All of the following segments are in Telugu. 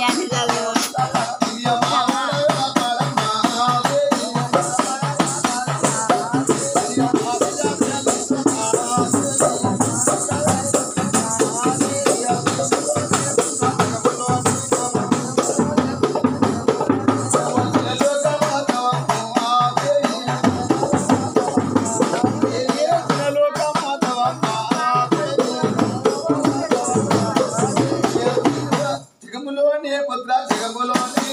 జగములోనే పుత్ర జగములోనే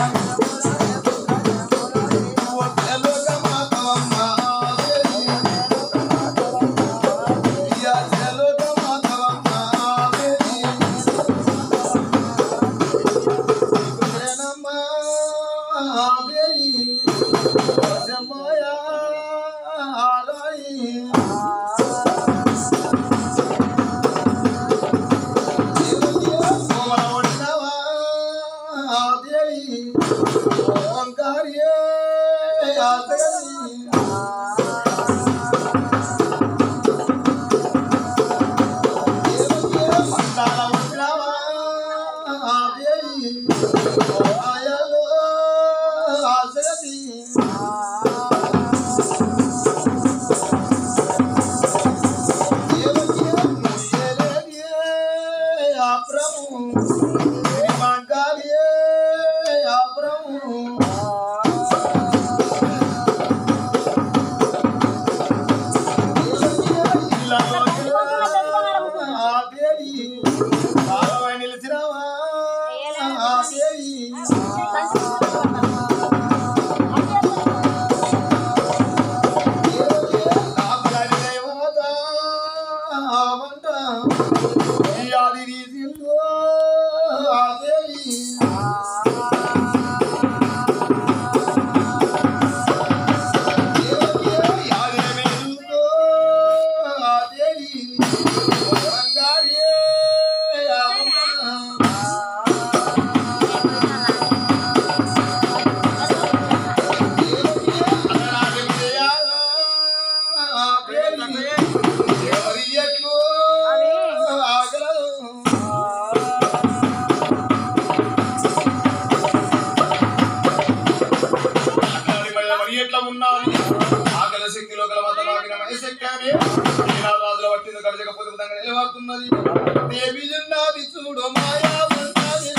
ఎట్లా ఉన్నాను ఆకలి శక్తిలో గల మతమాగిన మహిశక్యాన్ని రాజుల పట్టింది గడచకపోతే విధంగా నిలబడుతున్నది దేవి ఉన్నది చూడు మాయా ఉన్నది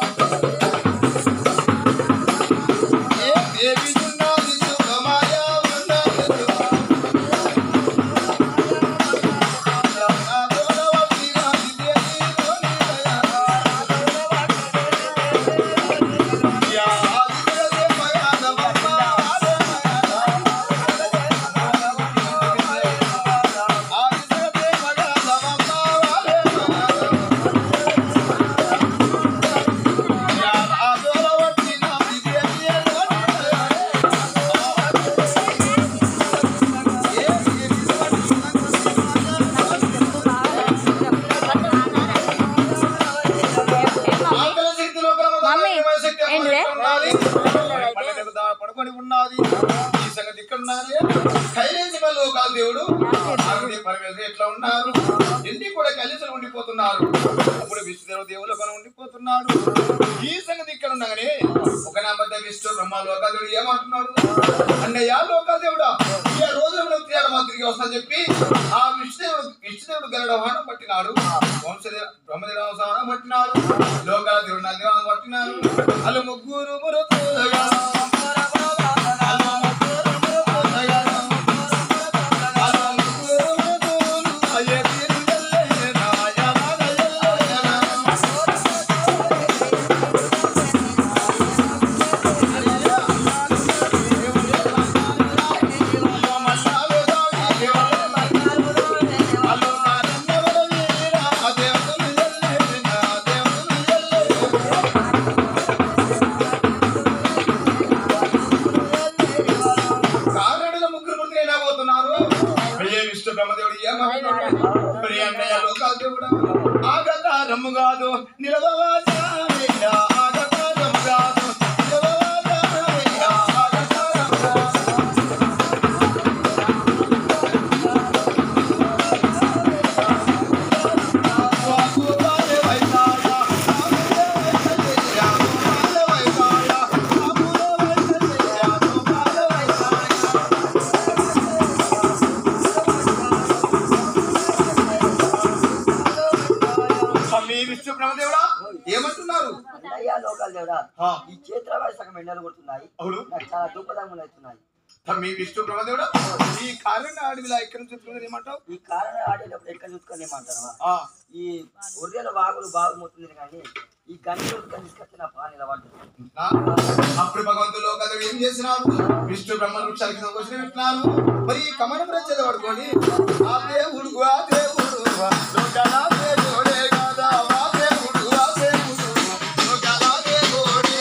ఏ దేవి ఉన్నది చూడు మాయా ఉన్నది మమ్మీ, ఏంటిదే? పడుకొని ఉన్నది ఈ సంగతి ఇక్కడ ఉన్నది కైలేసి లోకాల దేవుడు ఆవిడ పరమేశ్వరు ఎట్లా ఉన్నారు ఎన్ని కూడా కలిసి ఉండిపోతున్నారు అప్పుడు విష్ణుదేవ దేవులు కూడా ఉండిపోతున్నాడు ఈ సంగతి ఇక్కడ ఉండగానే ఒక నామద్ద విష్ణు బ్రహ్మ లోకాదేవుడు ఏమంటున్నాడు అన్నయ్య లోకాదేవుడా ఈ రోజు మనం తీయాలి మా తిరిగి వస్తా చెప్పి ఆ విష్ణుదేవుడు విష్ణుదేవుడు గరుడ వాహనం పట్టినాడు వంశదేవ బ్రహ్మదేవ వాహనం పట్టినాడు లోకాదేవుడు నందివాహనం పట్టినాడు అల్లు ముగ్గురు మురుతుగా అల్లు ముగ్గురు మురుతుగా అల్లు ముగ్గురు మురుతులు అయ్యే తీరు ఎల్లయ్యనా, యమన ఎల్లయ్యనా. దేవుడు లోకాలు దేవుడా ఆ, ఈ చేతుల సగం ఎండలు కొడుతున్నాయి అవును నాకు చాలా దుఃఖదములు అవుతున్నాయి మీ విష్ణు బ్రహ్మదేవుడా ఈ కారణం అడవిలో ఎక్కడి నుంచి చెప్తున్నారు ఏమంటావు ఈ కారణం ఆడేటప్పుడు ఎక్కడ చూసుకొని ఏమంటారు ఆ, ఈ ఒర్రెల వాగులు బాగుమవుతుంది కానీ ఈ గంటలు తీసుకొచ్చి నా పాలు నిలబడుతుంది ఆ, అప్పుడు భగవంతుడు లోకాలు ఏం చేసినారు విష్ణు బ్రహ్మ వృక్షాల కింద క్వశ్చన్ పెట్టినారు మరి ఈ కమలం రచన పడుకొని ఆ దేవుడు ఆ దేవుడు లోకాల దేవుడే కాదా ఆ దేవుడు ఆ దేవుడు లోకాల దేవుడే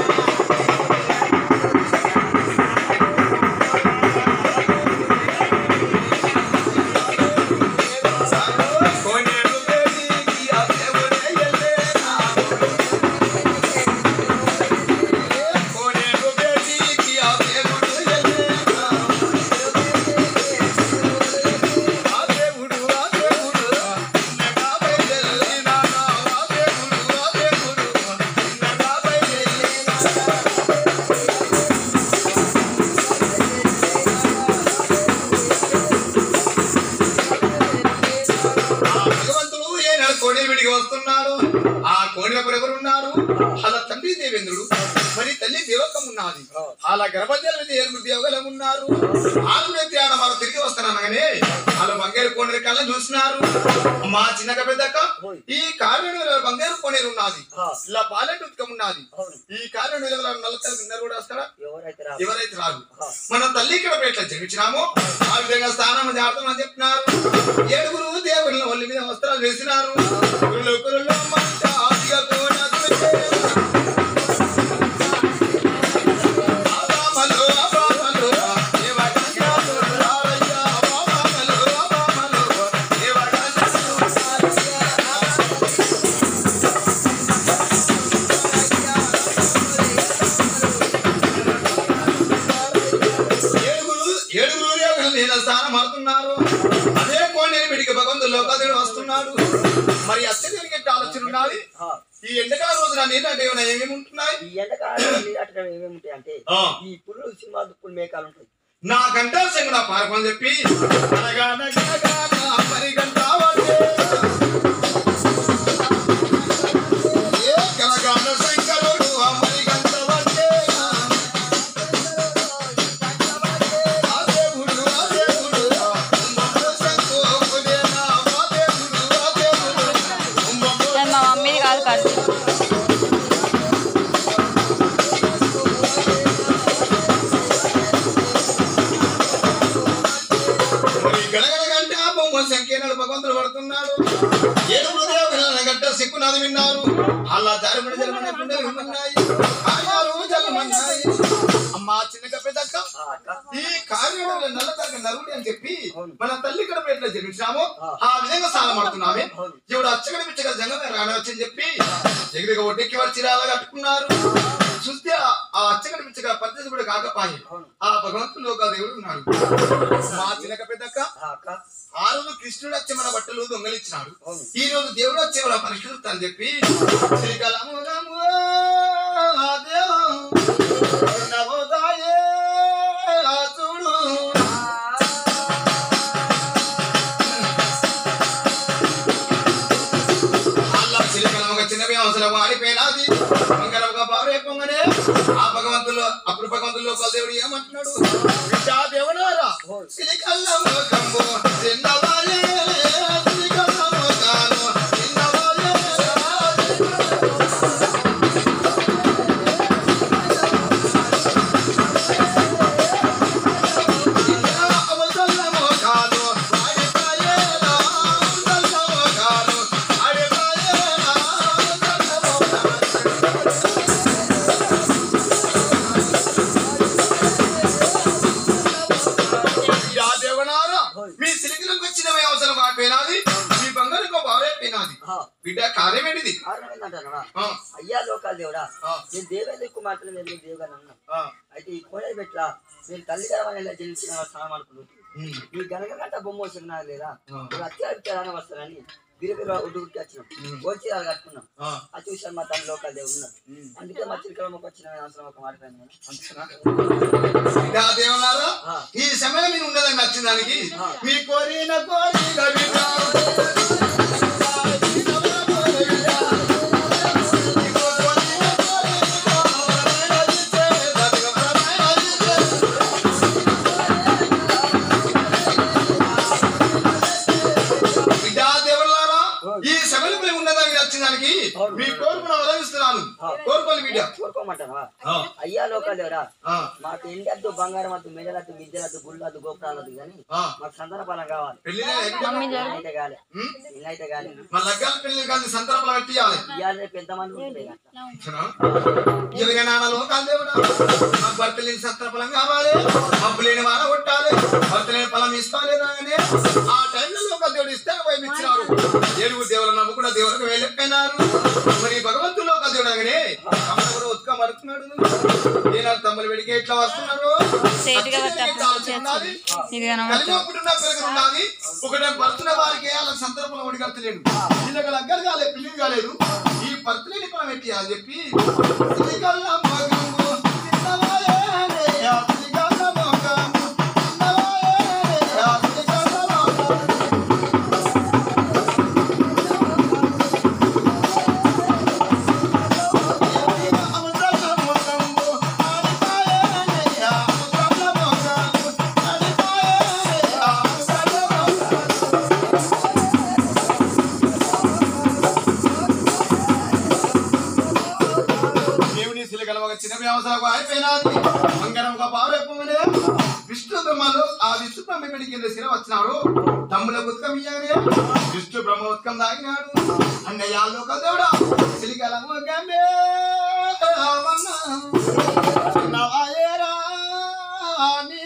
కోనేరు దేవికి ఆ దేవుడే ఎల్లేనా కోనేరు దేవికి ఆ దేవుడు ఎల్లేనా ఆ దేవుడు ఆ దేవుడు నిన్నగా బయలుదేరినా ఆ దేవుడు ఆ దేవుడు నిన్నగా బయలుదేరినా ఆ భగవంతుడు ఏనాడు కోడెల విడికి వస్తున్నాడు ఆ కోడెలప్పుడు ఎవరు ఉన్నారు అలా తండ్రి దేవేంద్రుడు మరి తల్లి దేవకం ఉన్నది అలా గర్భజల ఏడుగురు దేవగలం ఉన్నారు ఆరు ఆడ వాళ్ళు తిరిగి వస్తాననగానే వాళ్ళు బంగారు కోనేరు కళ్ళ చూసినారు మా చిన్నక పెద్దక్క ఈ కారణం బంగారు కోనేరు ఉన్నది ఇలా పాలెట్ ఉత్కం ఉన్నది అవును ఈ కారణం నల్లతల కింద కూడా వస్తారా ఎవరైతే రా ఎవరైతే రాదు మన తల్లి ఇక్కడ ఎట్లా జన్మించినామో ఆ విధంగా స్థానం జాగ్రత్త అని చెప్తున్నారు ఏడుగురు దేవుళ్ళ ఒళ్ళ మీద వస్త్రాలు వేసినారు లోకులలో మంట ఆదిగా కోనకు చేరు. అబామలు, అబామలు, దేవగణాలు రారయ్య. అబామలు, అబామలు, దేవగణాలు రారయ్య. ఏడుగురు ఏడుగురు దేవుళ్ళు నేను స్థానం మారుతున్నారు అదే కోణేరు విడికి భగవంతుడు లోకాదేవుడు వస్తున్నాడు మరి అత్యధిక ఆలోచన ఉన్నది ఈ ఎండకాల రోజున నీళ్ళంటే ఏమైనా ఏమేమి ఉంటున్నాయి ఈ ఎండకాలంలో నీరాటం ఏమేమి ఉంటాయి అంటే ఆ, ఈ పుల్లు సినిమా దుప్పులు మేకాలు ఉంటాయి నా గంటల సంగడ పార్పని చెప్పి అనగానగానగా మరి గంట వాడే. ఏ గలగాన శంకరుడు అమరి గంట వాడేనా. ఆ దేవుడు, ఆ దేవుడు, ఉమ్మమ్మ శంకోకుడేనా. ఆ దేవుడు, ఆ దేవుడు, ఉమ్మమ్మ అది మా మమ్మీది కాదు ఖర్చు మరి గడగడగంట ఆ బొమ్మ సంఖ్యనాడు భగవంతుడు పడుతున్నాడు ఏడుగురు దేవుల గంట సిక్కునాది విన్నారు అలా జారుమడి జలమని గుండెలు విన్నాయి ఆయాలు జలమన్నాయి అమ్మా చిన్నగా పెద్దక్క ఆ అక్క ఈ కార్యంలో నల్ల తగ్గ నరుడి అని చెప్పి అవును. మన తల్లి గడప ఎట్లా జన్మించామో ఆ విధంగా సాలం పడుతున్నామే అవును. ఇప్పుడు అచ్చగడి పిచ్చగా జంగమే రానవచ్చని చెప్పి ఎగిరిగా ఒడ్డెక్కి వచ్చి రాలా కట్టుకున్నారు చూస్తే ఆ- ఆ అచ్చగడి పిచ్చగా పద్ధతి కూడా కాకపాయి అవును. ఆ భగవంతుడు లోక దేవుడు ఉన్నాడు మా చిన్నక పెద్దక్క ఆ అక్క ఆ రోజు కృష్ణుడు వచ్చి మన బట్టలు దొంగలిచ్చినాడు అవును. ఈ రోజు దేవుడు వచ్చి మన పరిష్కరిస్తా అని చెప్పి శ్రీకలము రము ఆ దేవం నవోదాయే ఆ చూడు అల్లా శ్రీకలముగా చిన్న అవసరం ఆడిపోయినది మంగళంగా బారే పొంగనే ఆ భగవంతులు అప్పుడు భగవంతుల్లో దేవుడు ఏమంటున్నాడు విద్యా దేవుడారా శ్రీకల్లము కంబు చిన్నవాలే శ్రీకల్లము కాను చిన్నవాలే అవసరము కాను ఆడిపోయేనా అవసరము కాను ఆడిపోయేనా అవసరము కాను యా దేవనారా మీ సిలికలకు వచ్చిన అవసరం ఆడిపోయినది మీ బంగారు బారైపోయినది ఆ, బిడ్డ కార్యం ఏంటిది కారణం ఏంటంటారా ఆ, అయ్యా లోకాల దేవుడా ఆ, నేను దేవేంద్ర కుమార్తెలు నేను దేవుగా అన్నాను ఆ. అయితే ఈ కోడే పెట్లా నేను తల్లి గర్భాన్ని జనించిన స్నానం అనుకున్నాను ఉమ్. ఈ గనగంట బొమ్మ వచ్చిన లేదా ఆ. అత్యాచారం వస్తానని బిరబిర ఉడ్డుకి వచ్చినాం వచ్చి అది కట్టుకున్నాం ఆ. అది చూసాను మా తల్లి లోకాల దేవుడు ఉన్నాడు ఉమ్. అందుకే మా చిరుకలమ్మకి వచ్చిన అవసరం ఒక మాట్లాడింది అంతేనా? బిడ్డ దేవులారా ఆ. ఈ సమయం మీరు ఉండదని నచ్చిన దానికి ఆ. మీ కోరిన కోరిక బిడ్డ. మీ కోరిన కోరిక చెప్పమంటావా ఆ, అయ్యా లోకాలు ఎవరా ఆ, మాకు ఎండి వద్దు బంగారం వద్దు మెడలద్దు విద్యలద్దు గుళ్ళద్దు గోపురాలద్దు కానీ ఆ. మాకు సంతాన ఫలం కావాలి పెళ్ళినే ఎక్కడ? అయితే కాలే ఉమ్? ఇల్లైతే కాలే మన లగ్గాల పెళ్లి కాదు సంతరపల కట్టియాలి ఇవాళ రేపు ఎంతమంది ఉంటాయి అట్లా ఇరవై నాన్న లోకాలు దేవుడా మా భర్త లేని సంతరఫలం కావాలి అప్పు లేని వాన కొట్టాలి భర్త లేని ఫలం ఇస్తాలే రాగానే ఆ టైంలో లోకాలు దేవుడు ఇస్తే భయం ఇచ్చినారు ఏడుగురు దేవుడు నమ్ముకున్న దేవుడికి వెళ్ళిపోయినారు మరి భగవంతుడు లోకాలు దేవుడు అనగానే తమ్ముడు కూడా ఉత్క మరుతున్నాడు ఏనాడు తమ్ముడు వెడికి ఎట్లా వస్తున్నారు స్ట్రైట్గా ఖచ్చితంగా ఆలోచన ఉన్నది. ఇది కనబడుతుంది కలిగినప్పుడున్న పెరగ ఉన్నది ఒకటే భర్తన వారికి వాళ్ళ సందర్భంలో ఒకటి కట్టలేడు వీళ్ళకి లగ్గలు కాలేదు పెళ్లి కాలేదు ఈ భర్తలేని పనం ఎట్టి అని చెప్పి శ్రీకల్ల మోగము, చిన్నవాయనే, శ్రీకల్ల మోగము, చిన్నవాయనే, శ్రీకల్ల మోగము. అమృతల మోగము, ఆడిపాయనే, అమృతల మోగము, ఆడిపాయనే, అమృతల మోగము. దేవుని శిలగల ఒక చిన్న వ్యవసాయం అయిపోయినది బంగారం ఒక పావురెప్పమనే విష్ణు బ్రహ్మలు ఆ విష్ణు బ్రహ్మ పెడి కింద శిల వచ్చినాడు తమ్ముల ఉత్కం ఇయ్యగానే విష్ణు బ్రహ్మ ఉత్కం తాగినాడు అన్నయ్య లోక దేవుడా శిలిగల ముఖమే చిన్నవాయేరా నీ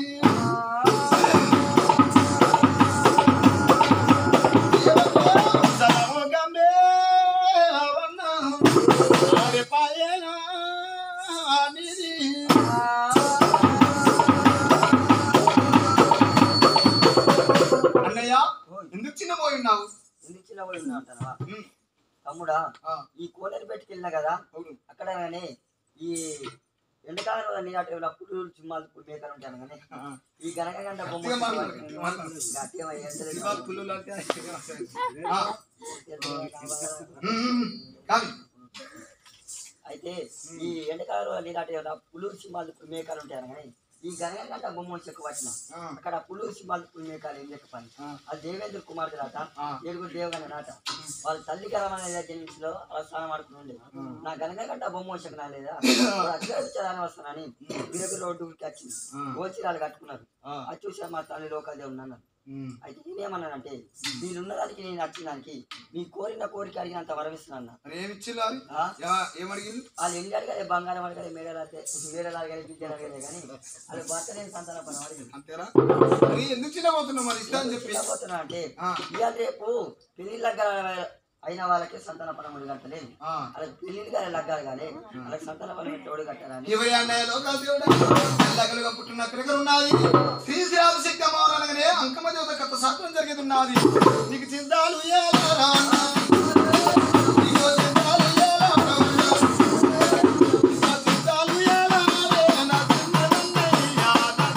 అన్నయ్య ఎందుకు చిన్న పోయి ఉన్నావు ఎందుకు చిన్న కూడా ఉన్నా అంటావా ఉమ్, తమ్ముడా ఆ, ఈ కోనేరు పెట్టుకు వెళ్ళినా కదా అవును అక్కడ కానీ ఈ ఎండకాలంలో నీ అటు పులు చుమ్మాలు పులు మేకలు ఉంటాను కానీ ఆ, ఈ గనక గంట బొమ్మ గట్టిగా మాట్లాడు, గట్టిగా మాట్లాడు. గట్టిగా ఎండలేదు. ఇవాళ పుల్లులు అంటే ఆ, ఉమ్, ఉమ్, కానీ అయితే ఈ ఎండకాలంలో నీ అటు పులు సింహాలు పులు మేకలు ఉంటాను కానీ ఈ గనక గంట బొమ్మ చెక్కు పట్టిన ఆ, అక్కడ పులు సింహాలు పులు మేకలు ఏం చెక్క పని ఆ. అది దేవేంద్ర కుమార్ రాట ఆ. ఏడుగురు దేవగణ నాట వాళ్ళ తల్లి గలమైన జన్మించిలో అలా స్నానం ఆడుకుని ఉండే నా గనక గంట బొమ్మ వచ్చకనా లేదా అచ్చారని వస్తానని బిరగు రోడ్డుకి వచ్చింది ఆ. గోచిరాలు కట్టుకున్నారు ఆ, అది చూసా మా తల్లి లోకాలు ఉన్నాను ఉమ్, అయితే నేనేమన్నానంటే మీరున్న దానికి నేను నచ్చిన దానికి మీ కోరిన కోరిక అడిగినంత వరమిస్తున్నాను మరి ఏమి ఇచ్చిల్లు అది? ఆ? ఏమ- ఏమడిగింది వాళ్ళు ఎన్ని అడగాలి బంగారం అడగాలి మేడలు అడితే మేడలు అడగాలి విద్యలు అడగాలి కానీ అది భర్త నేను సంతాన పని అడిగింది అంతేనా మరి ఎందుకు చిన్న పోతున్నావు మరి ఇస్తా అని చెప్పి పోతున్నా అంటే ఆ. ఇవాళ రేపు పెళ్లి లగ్గాలు అయిన వాళ్ళకి సంతాన పనం కట్టలేదు ఆ. వాళ్ళకి పెళ్లిళ్ళు కానీ లగ్గాలు కానీ వాళ్ళకి సంతాన పనం ఎట్లా కట్టాలని ఇరవై అన్నయ్య లోకాల దేవుడు ఎల్లగలుగా పుట్టిన క్రికలు ఉన్నది శ్రీశ్రాది శక్తి అమ్మవారనగానే అంకమ దేవత కథ శాస్త్రం జరిగేది ఉన్నది నీకు చింతాలు ఎలా రానా? నీకు చింతాలు ఎలా రానా? నా చింతాలు ఎలా రేనా? చిన్నదన్నయ్యా, నా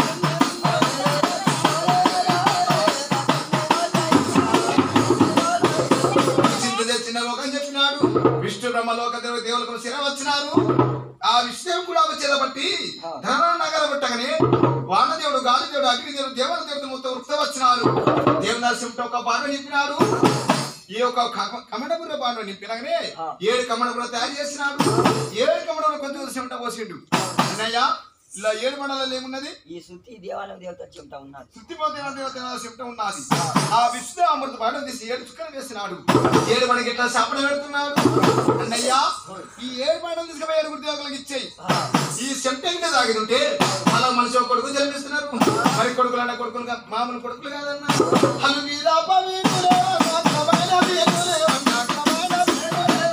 చింత తెచ్చిన లోకం చెప్పినాడు విష్ణు బ్రహ్మ లోక దేవ దేవులకు శిర వచ్చినారు ఆ విషయం కూడా వచ్చేద బట్టి ధన నగర పుట్టగానే వానదేవుడు గాలిదేవుడు అగ్నిదేవుడు దేవల దేవత మొత్తం వృత్త వచ్చినారు దేవనరసింహ ఒక బాణ నింపినాడు ఈ యొక్క కమ- కమడపుర బాణ నింపినగానే ఏడు కమడపుర తయారు చేసినాడు ఏడు కమడపుర కొంచెం చెమట పోసిండు అన్నయ్య ఇలా ఏడు మండలాలు ఏమున్నది ఈ శుద్ధి దేవాలయ దేవత చెప్తా ఉన్నారు శుద్ధిపోతే దేవత చెప్తా ఉన్నది ఆ విష్ణు అమృత పాఠం తీసి ఏడు చుక్కలు వేసినాడు ఏడు మనకి ఇట్లా శాపన పెడుతున్నాడు అన్నయ్యా ఈ ఏడు పాఠం తీసుకుపోయి ఏడుగురు దేవతలకు ఇచ్చేయి ఈ సెంటెంట్ తాగి ఉంటే అలా మనిషి ఒక కొడుకు జన్మిస్తున్నారు మరి కొడుకులు అన్న కొడుకులు కాదు, మామూలు కొడుకులు కాదన్నా హలు మీద పవిత్రులే, మాత్రమైన వీరులే, మాత్రమైన వీరులే.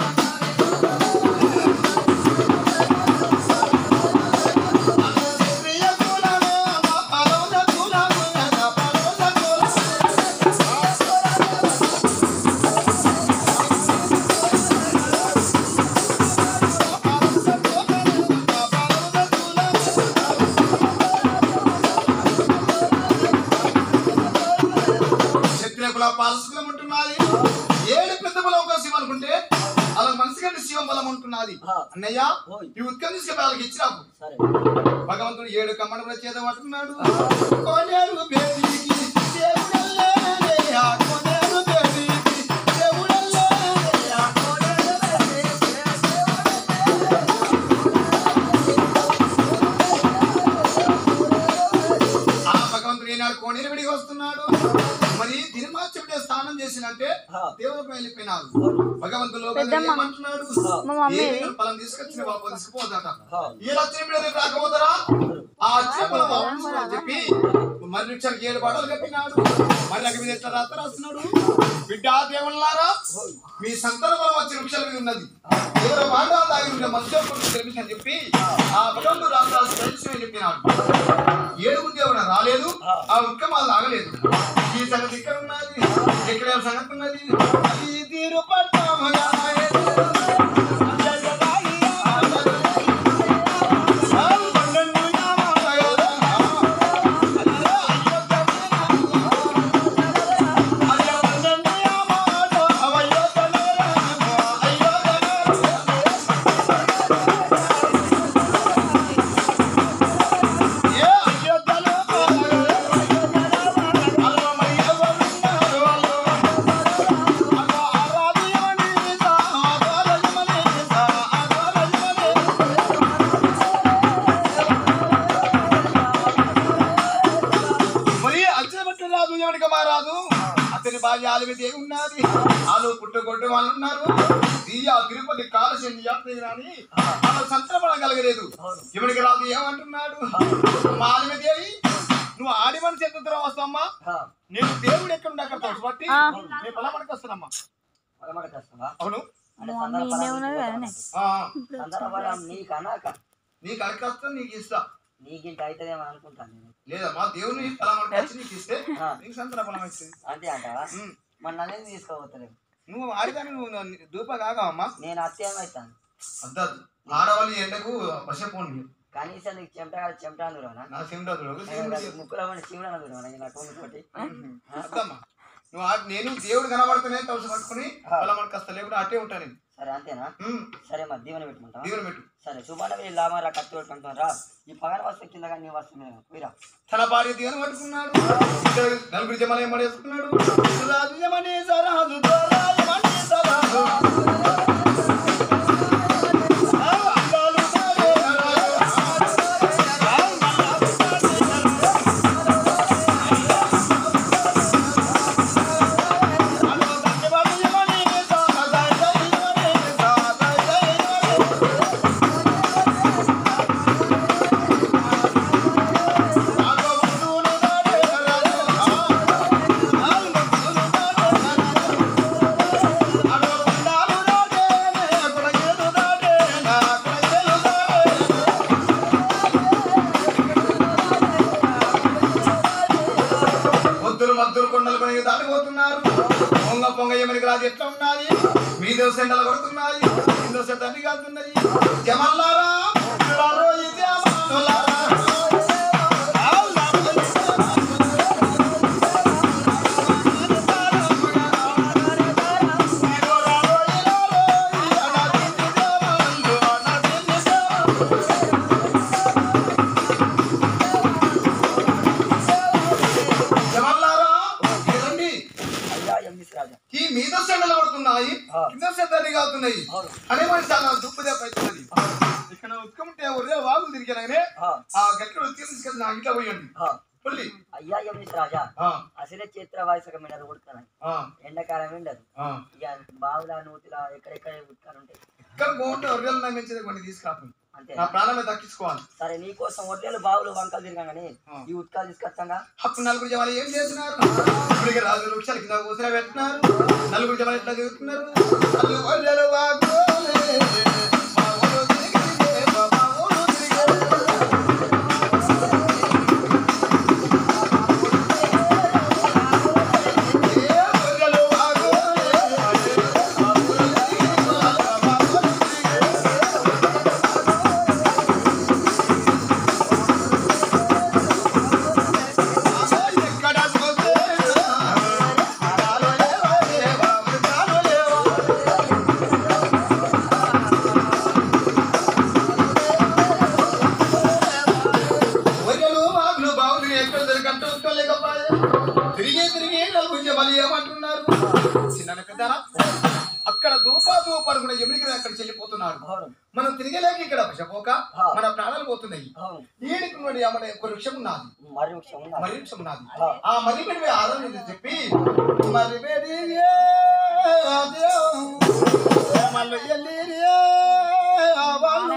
ప్రియ కులమే, మా పరమ కులమే, నా పరమ కులమే. శత్రుకుల పాలసుకులం ఉంటున్నది ఏడు పెద్ద బలం ఒక శివం అనుకుంటే అలా మనసు కంటే శివం బలం ఉంటున్నది అన్నయ్య ఈ ఉత్కం తీసుకెళ్ళి వాళ్ళకి ఇచ్చినాకు సరే భగవంతుడు ఏడు కమ్మడముల చేత పట్టుకున్నాడు కోనేరు బేబీకి దేవుడల్లేనే, ఆ కోనేరు బేబీకి దేవుడల్లేనే, ఆ కోనేరు బేబీకి. ఆ. దేవులకు వెళ్ళిపోయినారు అవును. భగవంతుడు పెద్దమ్మ. ఏమంటున్నాడు ఆ. మా మమ్మీ ఏ పొలం తీసుకొచ్చిన బాబు తీసుకుపోదట ఆ. ఈ వచ్చిన బిడ్డ రేపు రాకపోతారా ఆ వచ్చిన పొలం వాపసు అని చెప్పి మరి నిమిషానికి ఏడు పాటలు కట్టినాడు మరి అక్కడ మీద ఎట్లా రాత రాస్తున్నాడు బిడ్డ దేవుళ్ళారా మీ సంతాన బలం వచ్చే నిమిషాల మీద ఉన్నది ఎవరు మాట దాగి ఉండే మనుషుల కొరకు తెలిసి అని చెప్పి ఆ భగవంతుడు రాష్ట్రాలు తెలిసి అని చెప్పినాడు ఏడుగు దేవుడు రాలేదు ఆ ఉక్క మాది ఆగలేదు ఈ సంగతి ఇక్కడ ఉన్నది ఇక్కడ సంగతి ఉన్నది ఈ తీరు పట్టమగా మరి అచ్చబట్ట రాదు ఎవరికి మారాదు అతని భార్య ఆలిమితే ఉన్నది వాళ్ళు పుట్టగొడ్డ వాళ్ళు ఉన్నారు దియ్య తిరుపతి కాలశని యాత్ర రాని వాళ్ళ సంతరపణ కలగలేదు ఎవరికి రాదు ఏమంటున్నాడు మా ఆలిమదేవి నువ్వు ఆడి మనిషి ఎంత దూరం వస్తావమ్మా ఆ. నేను దేవుడు ఎక్కడ ఉండే అక్కడ తెలుసు బట్టి ఆ. నేను పొలమడికి వస్తానమ్మా పొలమాట కష్టమా? అవును అంటే మా మమ్మీ సందర్భాలు ఇన్నే ఉన్నది కదనే ఆ, సందర్భాలు నీకు అనాక నీకు అడిగి వస్తాను నీకు ఇస్తా నీకు ఇంత అవుతుందేమో అనుకుంటాను నేను లేదమ్మా దేవుని పొలమడికి వచ్చి నీకు ఇస్తే ఆ. నీకు సంతర పొలం ఇస్తుంది అంతే అంటావా ఉమ్. మరి నన్నేం తీసుకోబోతలేవు నువ్వు ఆడిదాన్ని నువ్వు దూప కాగమ్మా నేను అత్యేమవుతాను అద్దదు ఆడవాళ్ళు ఈ ఎండకు వశపోండి కనీసం నీకు చెమట కాదు చెమట అందులోనా నా సిమ్డదు ముక్కులో పడి చీమడ అందులోనా నా కొమ్ము తోటి అద్దమ్మా నువ్వు ఆ- నేను దేవుడు కనబడుతూనే తవస పట్టుకుని అలా మనకు కాస్త లేకుండా అట్టే ఉంటాను నేను. సరే అంతేనా ఉమ్, సరే మరి దీవెన పెట్టుకుంటావా దీవెన పెట్టు సరే శుభాన వెళ్ళి లామారా కత్తి పెట్టుకుంటాం రా ఈ పగల వస్తువు కింద కానీ నీ వస్తువు మీద పోయిరా తన భార్య దీవెన పట్టుకున్నాడు ఇద్దరు నలుగురు జమల ఏమడేసుకున్నాడు రాజు యమనే సరాజు దొరాజు యమనే సరాజు. ఆ, అందాలు సాగే నరాజు. ఆ, అందాలు సాగే నరాజు. అలో దండవాడు యమనే సాగా, దయ యమనే సాగా, దయ యమనే ఆగో ముందును దాడే నరాజు. ఆ, ఆ, ముందును దాడే నరాజు. ఆగో ముందాలు దాడే, కుడగేలు దాడే, నా కుడగేలు దాడే. పొద్దులు మద్దులు కొండలు కొని దాటిపోతున్నారు పొంగ పొంగ ఎమనికి రాజు ఎట్లా ఉన్నది మీద సెండలు కొడుతున్నాయి కింద సెంటని కాదున్నది జమల్లారా పుత్రులారో ఈ జమానులారా. ఇరోరారో ఇరోరో ఈ అనాథిని జమాలు, అనాథిని జమాలు. జమల్లారా ఇదండి అయ్యా ఎంఎస్ రాజా ఈ మీద సెండలు పడుతున్నాయి ఆ. కింద సెంటని కాదున్నాయి అవును. అనే మనిషి చాలా దుప్పు దెబ్బ అవుతున్నది ఇక్కడ ఉత్కముంటే ఒరే వాగులు తిరిగానే ఆ, ఆ గట్టిలో తీసుకెళ్ళి నా ఇంట్లో పోయండి ఆ. పుల్లి అయ్యా ఎంఎస్ రాజా ఆ, అసలే చిత్ర వయసుగా మినరు ఉడతాను ఆ, ఎండాకాలం ఎండదు ఆ. ఇక బావుల నూతిలా ఎక్కడెక్కడ ఉడతాను ఉంటాయి ఇక్కడ బాగుంటే ఒరిజల్ నా మంచిది కొన్ని తీసుకురాపు అంతే నా ప్రాణమే దక్కించుకోవాలి సరే నీకోసం ఒడ్లేలు బావులు వంకలు తిరగానే ఆ. ఈ ఉత్కాలు తీసుకొస్తాగా అప్పుడు నలుగురు జవాలు ఏం చేస్తున్నారు ఇప్పటికి రాజు వృక్షాల కింద కూర్చుని పెట్టినారు నలుగురు జవాలు ఎట్లా తిరుగుతున్నారు అల్లు గొర్రెలు వాగోలే, మా ఊరు తిరిగితే, మా ఊరు తిరిగే. ఏ గొర్రెలు వాగోలే, మా ఊరు తిరిగితే, మా ఊరు తిరిగే. ఎక్కడ చూసేనా? అనాలు లేవా, లేవా, మృగాలు లేవా? మనం తిరిగేలేక ఇక్కడ వశపోక ఆ. మన ప్రాణాలు పోతున్నాయి అవును ఈడికి నుండి మన ఒక వృక్షం ఉన్నది మరి విషయం ఉందా? మరి వృక్షం ఉన్నది ఆ. ఆ మరి పెడి ఆదరణ చెప్పి మరి పెడి మళ్ళీ ఎల్లిరియే వాళ్ళు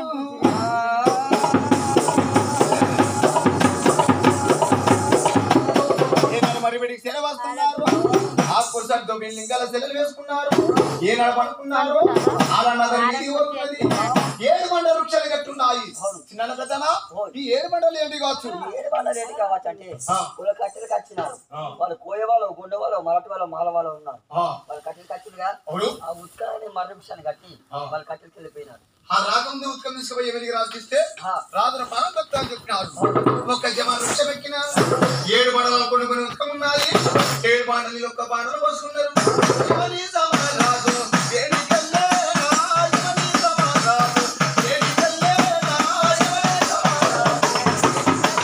ఏనాడు మరి పెడికి సెలవు వస్తున్నారు ఆ పురుషులతో లింగాల సెలవు వేసుకున్నారు ఏనాడు పడుకున్నారు అలా నగరం మీదికి పోతున్నది ఏడు మండ వృక్షాలు కట్టున్నాయి చిన్న పెద్దనా ఈ ఏడు మండలు ఏంటి కావచ్చు ఏడు వాళ్ళ రేటు కావచ్చు అంటే ఆ. కుల కట్టెలకు వచ్చినారు ఆ. వాళ్ళు కోయ వాళ్ళు గుండె వాళ్ళు మరటి వాళ్ళు మాల వాళ్ళు ఉన్నారు ఆ, వాళ్ళు కట్టెలు కట్టినగా అవును ఆ ఉత్కరాన్ని మర్రి విషయాన్ని కట్టి ఆ. వాళ్ళు కట్టెలకు వెళ్ళిపోయినారు ఆ రాగంది ఉత్కం తీసుకుపోయి ఎవరికి రాసిస్తే ఆ. రాజుల ప్రాణభక్త అని చెప్పినారు ఒక్క జమ వృక్షం ఎక్కిన ఏడు మండలాలు కొన్ని కొన్ని ఉత్కం ఉన్నాయి ఏడు బాండలు ఒక్క బాండలు పోసుకున్నారు ఎవరి సమారాజు వేడికెళ్ళేనా, ఎవరి సమారాజు వేడికెళ్ళేనా, ఎవరి సమారాజు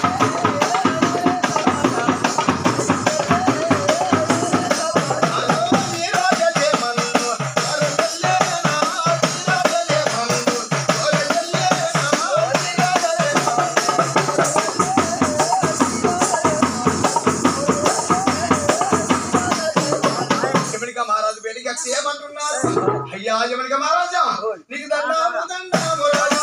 మహారాజు బయటికి వచ్చి ఏమంటున్నారు అయ్యా యమనిక మహారాజా నీకు దండాము దండాము రాజా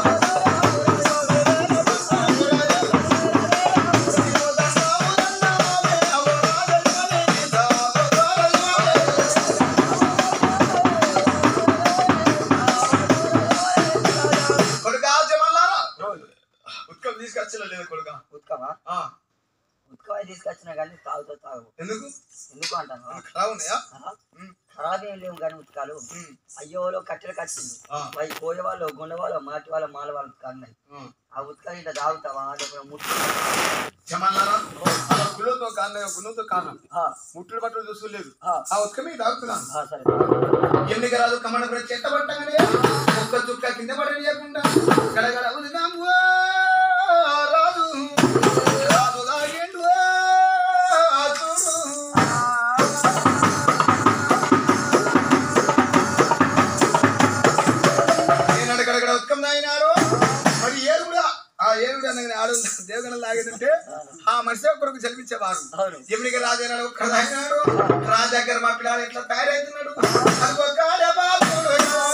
కొడుకా జమల్లారా ఉత్కం తీసుకొచ్చలే లేదు కొడుకా ఉత్కమా ఆ, ఉత్కమా తీసుకొచ్చినా కానీ తాగుతో తాగు ఎందుకు ఎందుకు అంటాను ఖరాబ్ ఉన్నాయా ఆహా. ఉమ్, ఖరాబ్ ఏం లేవు కానీ ఉత్కాలు ఉమ్, అయ్యోలో కట్టెలు కట్టింది ఆ, అవి కోయ వాళ్ళు గుండె వాళ్ళు మాటి వాళ్ళు మాల వాళ్ళు కన్నాయి ఆ. ఆ ఉత్కాలు ఇట్లా తాగుతావా లేకపోతే ముట్టు జమల్లారా అలా గుళ్ళతో కాన్న గుళ్ళతో కాన్న ఆ, ముట్టుడు పట్టుడు చూసుకోలేదు ఆ, ఆ ఉత్క మీద తాగుతున్నాను ఆ, సరే ఎందుకు రాదు కమల బ్రష్ చెత్త పట్టగానే ఒక్క చుక్క కింద పడనీయకుండా గడగడ ఉదినాము ఆ రాజు రాజు తాగేండు ఆ చూడు ఏనాడు గడగడ ఉత్కం తాగినారు మరి ఏరుగుడా ఆ ఏరుగుడు అనగానే ఆడు దేవగణం లాగేదంటే ఆ మనిషి కొరకు చదివించేవారు అవును ఎముడికి రాజైనాడు ఒక్కడ తాగినాడు రాజు దగ్గర మా పిల్లాడు ఎట్లా తయారవుతున్నాడు అది ఒక ఆడబాలుడు.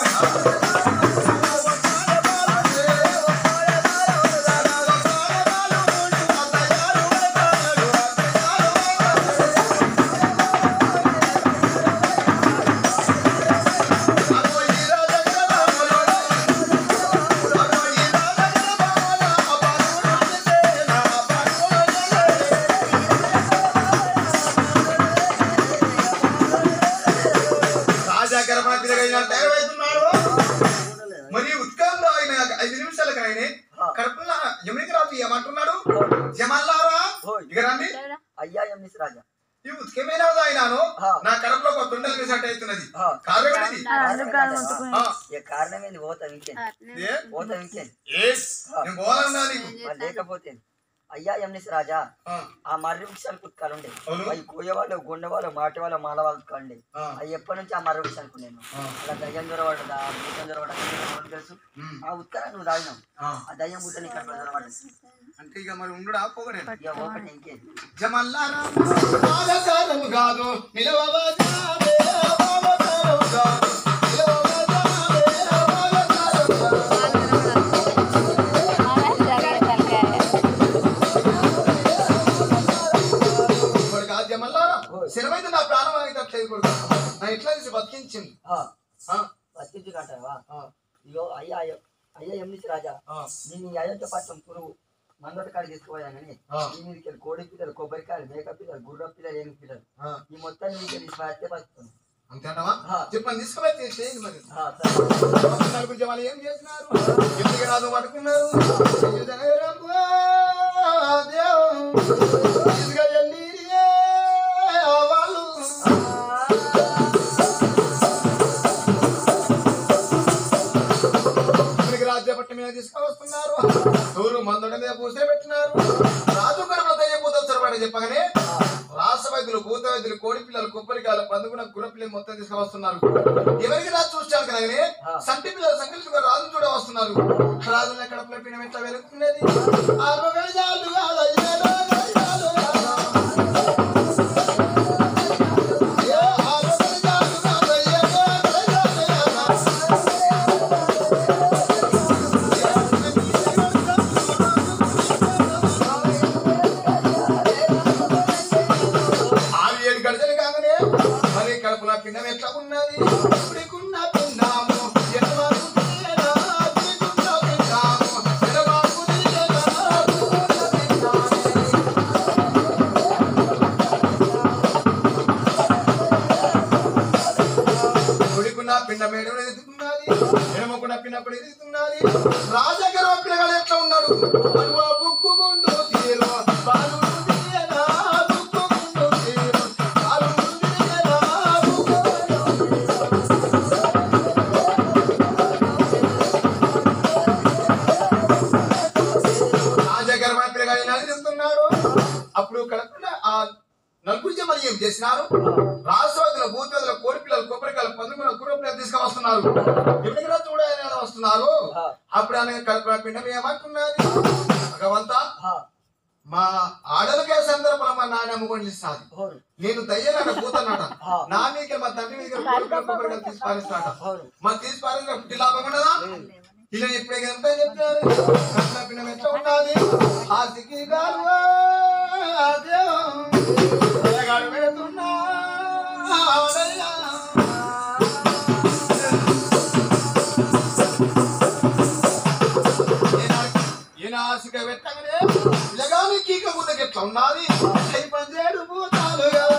రాజా గర్భాతిగా తయారవుతున్నాడు మరి ఉత్కంలో ఆయన ఐదు నిమిషాలకు ఆయన కడుపులో ఎముడికి రాజు ఏమంటున్నాడు జమల్లారా ఇక రండి అయ్యా ఎంఎస్ రాజా ఈ ఉత్కమైన అయినాను నా కడుపులో ఒక తుండలు వేసినట్టు అవుతున్నది ఆ. కారణం ఏంటిది? ఆ, ఇక కారణం ఏంది పోతా ఇంకేంది ఏ? పోతా ఇంకేంది ఏస్, నేను పోవాలన్నా నీకు మరి లేకపోతే అయ్యా ఎంఎస్ రాజా ఆ, ఆ మర్రి వృక్షాలు కుత్కాలు ఉండే అవును. అవి కోయ వాళ్ళు గుండె వాళ్ళు మాటి వాళ్ళు మాల వాళ్ళు కండి ఆ, అవి ఎప్పటి నుంచి ఆ మర్రి వృక్షాలకు నేను ఆ, అలా దయ్యం దొరకడదా భూతం దొరకడా తెలుసు ఉమ్, ఆ ఉత్తరా నువ్వు తాగినావు ఆ. ఆ దయ్యం భూతాన్ని ఇక్కడ దొరకబడ్డది అంటే ఇక మరి ఉండుడా పోగడే ఇక ఒకటి ఇంకేంది జమల్లారా బాధకారము కాదు నిలవవజాదే, బాధకారము కాదు, నిలవవజాదే, బాధకారము కాదు. ఇప్పుడు కాదు జమల్లారా శరమైతే నా ప్రాణం అయితే అట్లేదు కొడుకు నా ఇట్లా తీసి బతికించింది ఆ, ఆ, బతికించుకుంటావా ఆ, ఇగో అయ్యా అయ్యో అయ్యా ఎంఎస్ రాజా ఆ, నేను ఈ అయోధ్య పట్టం పురుగు మందటి కాడ తీసుకుపోయా కానీ ఆ. ఈ మీదకి వెళ్ళి కోడి పిల్లలు కొబ్బరికాయలు మేక పిల్లలు గుర్ర పిల్లలు ఏమి పిల్లలు ఆ. ఈ మొత్తాన్ని మీకు తీసుకుపోతే బతుకుతాను అంతే అంటావా ఆ. చెప్పండి తీసుకుపోయి చేసేయండి మరి ఆ, సరే. నలుగురు జవాలు ఏం చేసినారు ఎందుకు రాదు పట్టుకున్నారు జగరమ్మ దేవం, తీసుకెళ్ళిరియే వాళ్ళు. మనకి రాజ్య పట్టు మీద తీసుకువస్తున్నారు తూరు మందుడి మీద పూసే పెట్టినారు రాజు కడప దయ్యపోతే వచ్చారు చెప్పగానే రాజు రాసవైద్యులు భూత వైద్యులు కోడి పిల్లలు కొబ్బరికాయలు పందుకున్న గుర్ర పిల్లలు మొత్తం తీసుకువస్తున్నారు ఎవరికి రాజు చూస్తాను కానీ సంటి పిల్లలు సంకల్పించుగా రాజు చూడ వస్తున్నారు రాజు ఎక్కడ పిల్ల ఎట్లా వెలుగుతున్నది ఆరు గజాలు కాదు, ఏడు గజాలు కాదు. అయ్యో, ఆరు గజాలు కాదు, ఏడు గజాలు కాదు. ఆరు ఏడు గడిచలు కాగానే మరి కడుపుల పిండం ఎట్లా ఉన్నది ఇప్పుడుకున్న పిండాము ఎడమాకు తీయగా, ఇప్పుడుకున్న పిండాము ఎడమాకు తీయగా, ఇప్పుడుకున్న పిండాము. కుడికున్న పిండ మేడ ఎదుగుతున్నది ఎడమకున్న పిండ కూడా ఎదుగుతున్నది రాజగర పిల్లగాడు ఎట్లా ఉన్నాడు అనువా బుక్కుగుండు తీరు బాలుడు తీయగా, బుక్కుగుండు తీరు, బాలుడు తీయగా, బుక్కుగుండు తీరు. రాజగర పిల్లగాడు నడుస్తున్నాడు అప్పుడు కడుపున ఆ నలుగురి జమలు ఏం చేసినారు రాష్ట్రవాదుల భూతవాదుల కోడి పిల్లలు కొబ్బరికాయలు పందుకున్న గుర్ర పిల్లలు తీసుకువస్తున్నారు ఎవరికి రా చూడాలని వస్తున్నారు అప్పుడు ఆయన కడుపున పిండం ఏమంటున్నది భగవంత మా ఆడలకే సందర్భంలో మా నాన్న అమ్ముకొని ఇస్తాది అవును నేను దయ్యన భూతన్నాట నా మీకు మా తండ్రి మీద కోడి పిల్లలు కొబ్బరికాయలు తీసి పారిస్తాట అవును మా తీసి పారేసిన పుట్టి లాభం ఉండదా ఇలా ఇప్పుడే ఎంత చెప్పారు కట్న పిండం ఎట్లా ఉన్నది ఆస్తికి గారు గారు పెడుతున్నా ఈయన ఆశగా పెట్టగానే ఇలాగానే కీక ముందుకు ఎట్లా ఉన్నది అయి పంజేడు భూతాలు కదా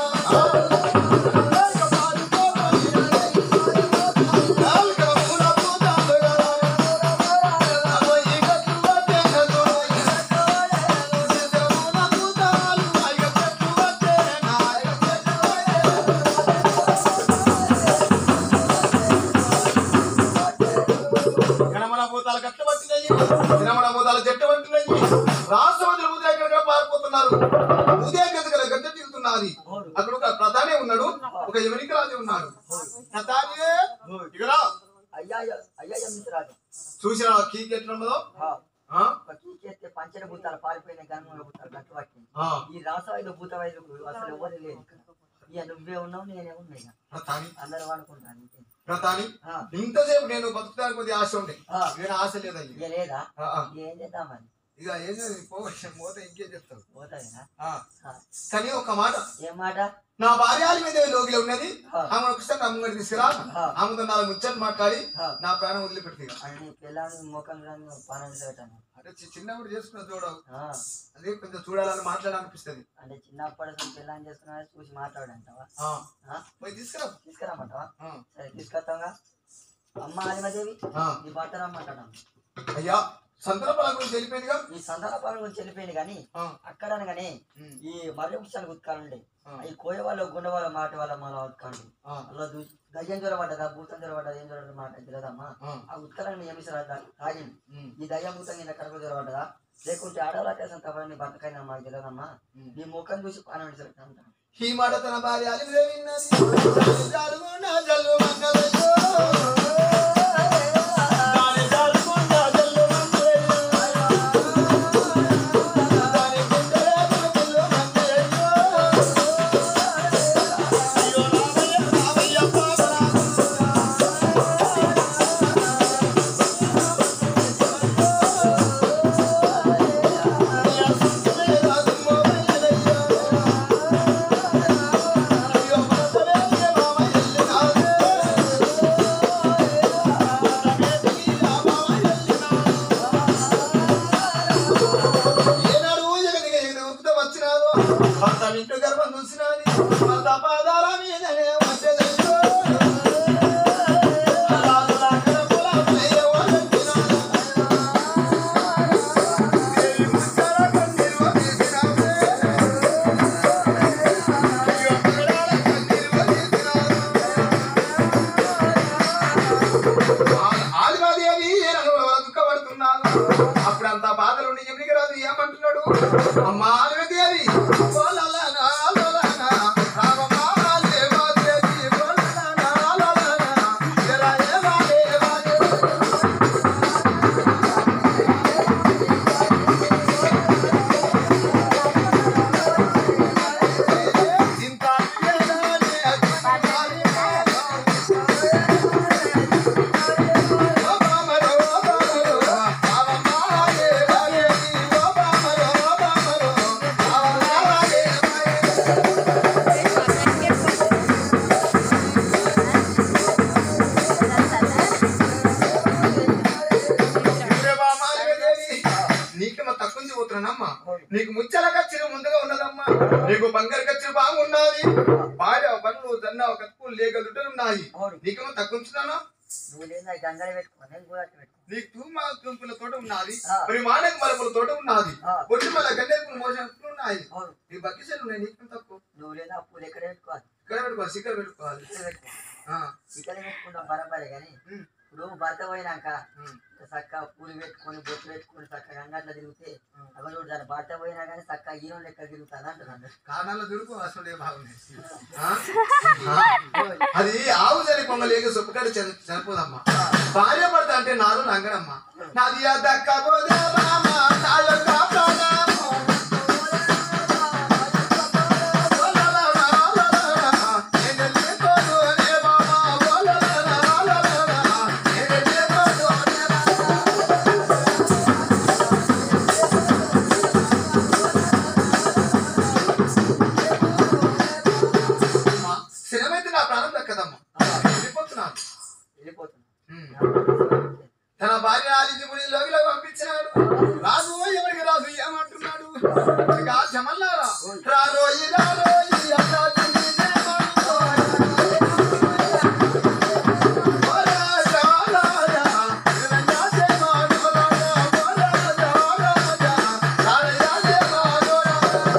రాష్ట్రపతి ఉదయ ఎక్కడికో పారిపోతున్నారు ఉదయ గదిగల గడ్డ తిరుగుతున్నది అక్కడ ఒక ప్రధాని ఉన్నాడు ఒక ఎవరికి రాజు ఉన్నాడు ప్రధాని ఇక్కడ అయ్యా అయ్యా మిత్రాజు చూసిన కీక్ ఎట్లా ఉన్నదో ఆ? చేస్తే పంచల భూతాలు పారిపోయిన గన్మూల భూతాలు గట్టు పట్టింది ఆ. ఈ రాసవాయిలు భూత వైద్యులు అసలు ఎవరు లేదు ఇక్కడ ఇక నువ్వే ఉన్నావు నేనే ఉన్నా ఇక. ప్రధాని అందరూ వాడుకుంటాను అంతే. ప్రధాని ఆ, ఇంతసేపు నేను బతుకుతానికి కొద్దిగా ఆశ ఉండే ఆ. నేను ఆశ లేదయ్యి ఇక లేదా ఆ, ఆ. ఏం చేద్దాం మరి ఇక ఏం చేయాలి? పోవచ్చు పోతే ఇంకేం చెప్తావు పోతాయినా ఆ. కానీ ఒక మాట ఏం మాట నా భార్యాల మీద లోగిలో ఉన్నది ఆ. ఆమె ఒకసారి నా ముంగడి తీసుకురా ఆ. ఆమెతో నాలుగు ముచ్చట్లు మాట్లాడి ఆ. నా ప్రాణం వదిలిపెట్టి అని పిల్లలు ముఖం రాని పనులు పెట్టాను అంటే చి- చిన్నప్పుడు చేసుకున్న చూడవు ఆ, అదే కొంచెం చూడాలని మాట్లాడాలనిపిస్తుంది అంటే చిన్నప్పటి నుంచి పిల్లని చేసుకున్నా చూసి మాట్లాడంటావా ఆ. ఆ? పోయి తీసుకురా తీసుకురామంటావా ఆ. సరే తీసుకొస్తాంగా అమ్మ ఆదిమదేవి ఆ. నీ భర్త రమ్మంటాడు అయ్యా సందర్భాల గురించి తెలిపోయిందిగా ఈ సందర్భాల గురించి వెళ్ళిపోయింది కానీ ఆ. అక్కడ అనగానే ఉమ్. ఈ మర్రి వృక్షాలు ఉత్కాలండి ఆ. ఈ కోయ వాళ్ళ గుండె వాళ్ళ మాట వాళ్ళ మన ఉత్కండి ఆ. అలా దూ- దయ్యం జ్వరం పడ్డదా భూతం జ్వరం పడ్డదా ఏం జ్వరం మాట తెలియదమ్మా ఆ. ఆ ఉత్కలాన్ని ఏమిసారు తాగింది ఉమ్. ఈ దయ్యం భూతం కింద కడుపు జ్వరం పడ్డదా లేకుంటే ఆడవాళ్ళకేసం తప్పని బతకైనా మాకు తెలియదమ్మా ఉమ్. నీ ముఖం చూసి పానం విడిచిపెట్టా అంటాను ఈ మాట తన భార్య అలిమిదే విన్నది జరుగున జల్లు మంగళయ్యో. దాని జరుగున జల్లు మంగళయ్యో. దాని గుండె జల్లు మంగళయ్యో. అయ్యో రామయ్య, రామయ్య పాపరా. అయ్యా సుందరే రాజుమో వెయ్యలయ్యో. అయ్యో మనసరే మామ ఎల్లినాడే. మనసరే మామ ఎల్లినాడే. ఏనాడు ఊయగలిగే ఎగురుతూ వచ్చినాదో భర్త ఇంటి గర్భం చూసినాది భర్త పాదాల మీదనే వచ్చేదయ్యో. రాజుల గర్భముల ప్రియవ పెట్టినాడు. దేవి ముచ్చట కన్నీరు తీసినాడే. అయ్యో పిల్లల కన్నీరు తీసినాడు. ఆ- ఆదివాదేవి ఏనను దుఃఖపడుతున్నాను అప్పుడు అంత బాధలు ఎవరికి రాదు ఏమంటున్నాడు అమ్మా ఆదివాదేవి ఓ లలనా, లలనా, చెప్పిపోతున్నానమ్మా నీకు ముచ్చల కచ్చిరి ముందుగా ఉన్నదమ్మా నీకు బంగారు కచ్చిరి బాగున్నది భార్య పనులు దన్న కత్తులు లేక దుడ్డలు ఉన్నాయి అవును నీకేమో తక్కువ ఉంచుతానా నువ్వు లేదా గంగలు పెట్టుకో నేను కూడా అట్లా పెట్టుకో నీకు తూమా తుంపుల తోట ఉన్నది ఆ. మరి మానక మలపుల తోట ఉన్నది ఆ. బొట్టి మల గన్నేపులు మోసం ఉన్నాయి అవును నీ బక్కిసలు ఉన్నాయి నీకు తక్కువ నువ్వు లేదా పూలు ఎక్కడ పెట్టుకోవాలి ఇక్కడ పెట్టుకోవాలి సిక్కర్ పెట్టుకోవాలి ఇక్కడ పెట్టుకో ఆ. ఇక్కడ పెట్టుకుంటాం బరబరే కానీ ఉమ్. ఇప్పుడు భర్త పోయినాక ఉమ్. చక్కగా పూలు పెట్టుకొని బొట్లు పెట్టుకొని చక్కగా అంగట్లో తిరిగితే ఉమ్. అవన్నీ చూడాలి భర్త పోయినా కానీ చక్కగా హీరో లెక్క తిరుగుతాను అంటున్నాను కారణాల దురుకు అసలు బాగుంది ఆ? ఆ. అది ఆవు చని పొంగలేక సొప్పుకాడు చనిపోదమ్మా భార్య భర్త అంటే నారు లంగడమ్మా నాది దక్కబోదే బామ, నా యొక్క ప్రాణము. నేను లేకపోతే బామ, నేను లేకపోతే అమ్మా, స్థిరమైతే నా ప్రాణం దక్కదమ్మా వెళ్ళిపోతున్నాను వెళ్ళిపోతున్నా ఉమ్. తన భార్య ఆలించుకుని లోగిలో పంపించినాడు రాజు ఎవరికి రాజు ఏమంటున్నాడు ఇక జమల్లారా రారోయి రారోయి అన్నాడు నిజమనుకోరా. ఓ రాజా, రాజా, నిరంజా జయమానోరా, ఓ రాజా, రాజా, రాజా జయమానోరా.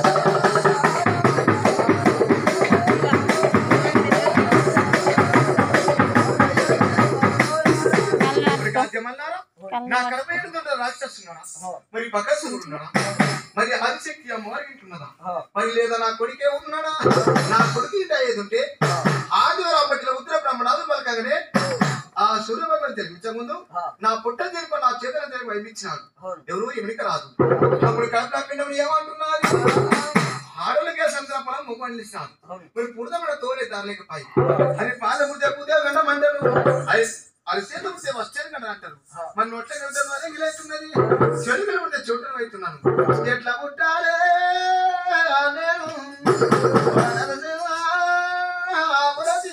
మరి కాద్యమన్నారా నా కడప ఏడుతుండ రాక్షసున్నాడా మరి బకసుడు ఉన్నాడా మరి ఆదిశక్తి అమ్మవారి ఉంటున్నదా మరి లేదా నా కొడుకే ఉన్నాడా నా కొడుకు ఇంట ఏదుంటే ఆదివారం పట్టిన ఉత్తర బ్రహ్మణాలు పలకగానే ఆ సూర్యభగవాన్ తెలిపించే ముందు నా పుట్ట జరిపి నా చేతుల జరిపి వైపించినాడు అవును ఎవరు ఎమిడిక రాదు అప్పుడు కడప పిండం ఏమంటున్నది ఆడలకే సంతర్పణ మొగ్గు ఇస్తాను అవును మరి పుడతమడ తోలే దారలేకపోయి అది పాద ముద్ద పూదే గండమంటారు అది అది చేత ముద్దే వస్తేనే కదా అంటారు మరి నొట్ల కవిత అదే గిలేస్తున్నది చెడుగులు ఉంటే చోటును అవుతున్నాను ఎట్లా పుట్టాలే నేను నరసింహ అమరజీ.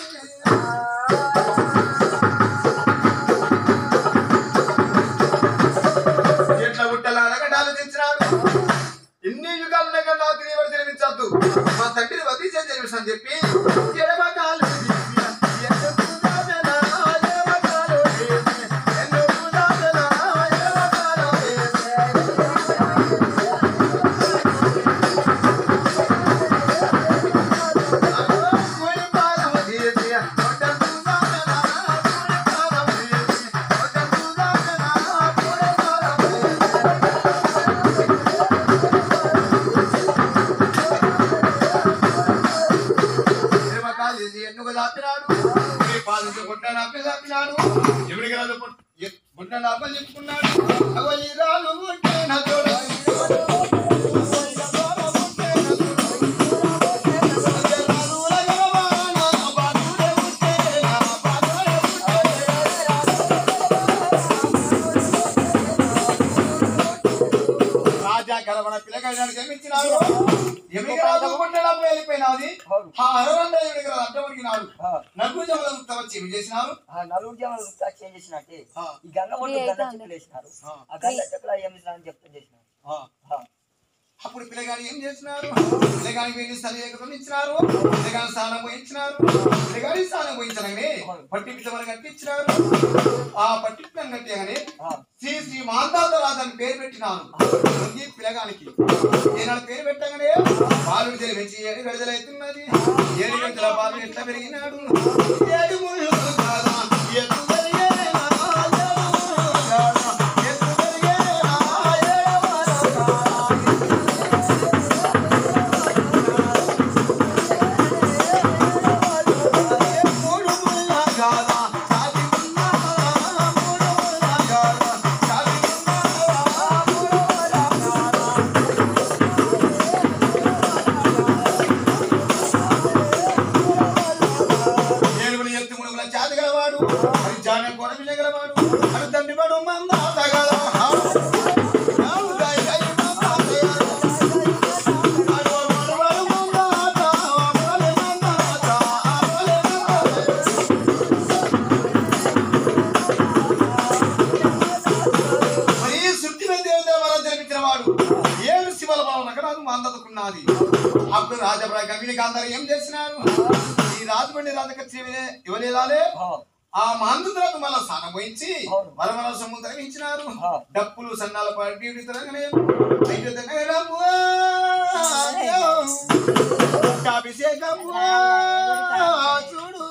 ఎట్లా పుట్టాలా అనగా ఆలోచించినాడు ఎన్ని యుగాలు ఉన్నాక నా తిరిగి జన్మించద్దు మా తండ్రిని వదిలించే జన్మిస్తాను చెప్పి ఎడమకాలు తీసి, ఎందుకు దాచెనా, ఎడమకాలు తీసి, ఎందుకు దాచెనా, ఎడమకాలు తీసి. అగో కుడి పాదము తీసి, ఒడ్డంకు దాచెనా, కుడి పాదము తీసి, ఒడ్డంకు దాచెనా, కుడి పాదము తీసి. ప్రేమకాలు చేసి ఎన్నుకు దాపినాడు మీ పాలించి గుడ్డ నాపి దాపినాడు ఎవరికి రాదు గుడ్డ నాపని చెప్పుకున్నాడు అగో ఈ రాళ్ళు ఉంటే నా తోడు. రాళ్ళుల గలవాన, బాలుడే ఉంటే నా బాలుడే ఉంటే. రాజా గలవన పిల్లగాడిని జమించినాడు ఎవరికి రాదు గుడ్డ నాపి వెళ్ళిపోయినాది ఆ అరవండ ఎవరికి రాదు అడ్డమడిగినాడు నలుగురు జమల వచ్చి ఏమి చేసినారు ఆ నలుగురు జనాలు వృత్తా చేంజ్ చేసినట్టే ఆ. ఈ గంగ ఒడ్డు గంగ చెట్లు వేసినారు ఆ. ఆ గంగ చెట్లు ఏం చేసినారని చెప్తాను చేసినారు ఆ. ఆ. అప్పుడు పిల్లగాని ఏం చేసినారు పిల్లగానికి వెళ్ళి సరిహద్దు ఇచ్చినారు పిల్లగాని స్నానం పోయించినారు పిల్లగాని స్నానం పోయించగానే పట్టి పిల్లమని కట్టించినారు ఆ పట్టి పిల్లని కట్టగానే ఆ. శ్రీ శ్రీ మాంతాత రాజని పేరు పెట్టినారు ఈ పిల్లగానికి ఏనాడు పేరు పెట్టగానే బాలుడి తెలివి పెంచి ఏడు విడుదలవుతున్నది ఏడు గంటల బాలు ఎట్లా పెరిగినాడు ఏడు ముళ్ళు కాదా, ఎత్తు పెరిగేనా, ఏడు ముళ్ళు కాదా, ఎత్తు పెరిగేనా, ఏడు ముళ్ళు కాదా. మూడు ముళ్ళ కాదా, సాగి ఉన్నా, మూడు ముళ్ళ కాదా, సాగి ఉన్నా, మూడు ముళ్ళ కాదా. ఏడుగులు ఎత్తు ముడుగుల మందదుకున్నది అప్పుడు రాజప్రాయ కవిని అందరూ ఏం చేసినారు ఈ రాజమండ్రి రాజకచ్చి ఇవ్వలేదాలే ఆ మందులకు మళ్ళా స్నానం వహించి మన మన సముద్రం ఇచ్చినారు డప్పులు సన్నాల పాడి తిరగనే ఐదు దగ్గరము అభిషేకము చూడు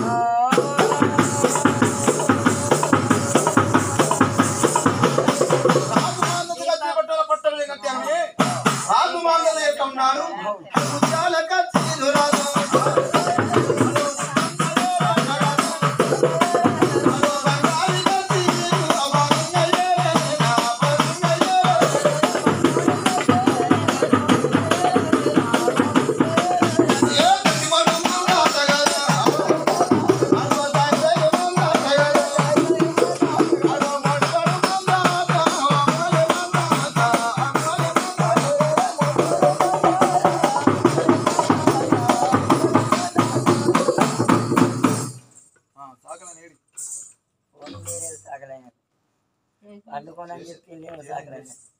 రాజమాంగలు కత్తి పట్టాల పట్టలు కట్టామే రాజమాంగలు ఎట్ట ఉన్నారు ముత్యాల కత్తిలు రాజు సాగలైన పండుకోనని చెప్పి నేను సాగలైన